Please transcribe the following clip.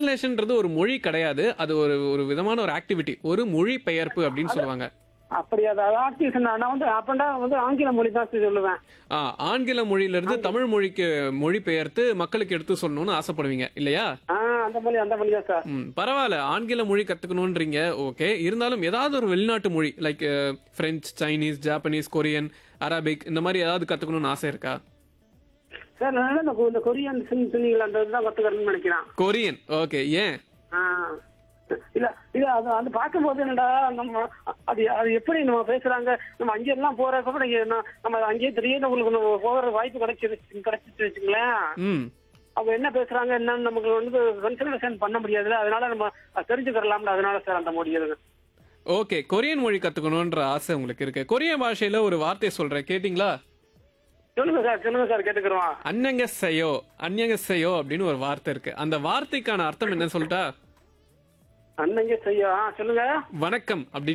டிரான்ஸ்லேஷன்ன்றது ஒரு மொழி கிடையாது அது ஒரு ஒரு விதமான ஒரு ஆக்டிவிட்டி ஒரு மொழி பெயர்ப்பு அப்படின்னு சொல்லுவாங்க அப்படி அது ஆக்டிவேஷன் நான் வந்து அப்பண்டா வந்து ஆங்கில மொழி தான் சொல்லுவேன் ஆ, ஆங்கில மொழியிலிருந்து தமிழ் மொழிக்கு மொழி பெயர்த்து மக்களுக்கு எடுத்து சொல்லணும்னு ஆசைப்படுவீங்க இல்லையா ஆ அந்த மொழி அந்த மொழி தான் சார் ம் பரவாயில்ல ஆங்கில மொழி கத்துக்கணும்ன்றீங்க ஓகே இருந்தாலும் ஏதாவது ஒரு வெளிநாட்டு மொழி like French Chinese Japanese Korean Arabic இந்த மாதிரி ஏதாவது கத்துக்கணும்னு ஆசை இருக்கா சார் நான் இந்த கொ- இந்த கொரியன் சிங் சொன்னீங்களா அந்த இதுதான் கத்துக்கிறேன்னு நினைக்கிறேன் கொரியன் ஓகே ஏன் ஆ. இல்ல இல்ல அது அது பார்க்கும்போது என்னடா நம்ம அது அது எப்படி நம்ம பேசுறாங்க நம்ம அங்கே எல்லாம் போறப்ப கூட இங்க நான் நம்ம அங்கேயே திடீர்னு உங்களுக்கு நம்ம போகிற வாய்ப்பு கிடைச்சிருச்சு கிடைச்சிச்சு வச்சுங்களேன் ம் அவங்க என்ன பேசுறாங்க என்னன்னு நமக்கு வந்து கன்சல்டேஷன் பண்ண முடியாதுல்ல அதனால நம்ம அது தெரிஞ்சுக்கிறலாம்ல அதனால சார் அந்த மொழி இருக்கு ஓகே கொரியன் மொழி கத்துக்கணும்ன்ற ஆசை உங்களுக்கு இருக்கு கொரிய பாஷையில ஒரு வார்த்தை சொல்றேன் கேட்டிங்களா சொல்லுங்க சார் சொல்லுங்க சார் கேட்டுக்கிறோம் அன்னங்க செய்யோ அந்நங்க செய்யோ அப்படின்னு ஒரு வார்த்தை இருக்கு அந்த வார்த்தைக்கான அர்த்தம் என்ன சொல்லிட்டா அன்னைங்க செய்ய ஆ, சொல்லுங்க வணக்கம் அப்படி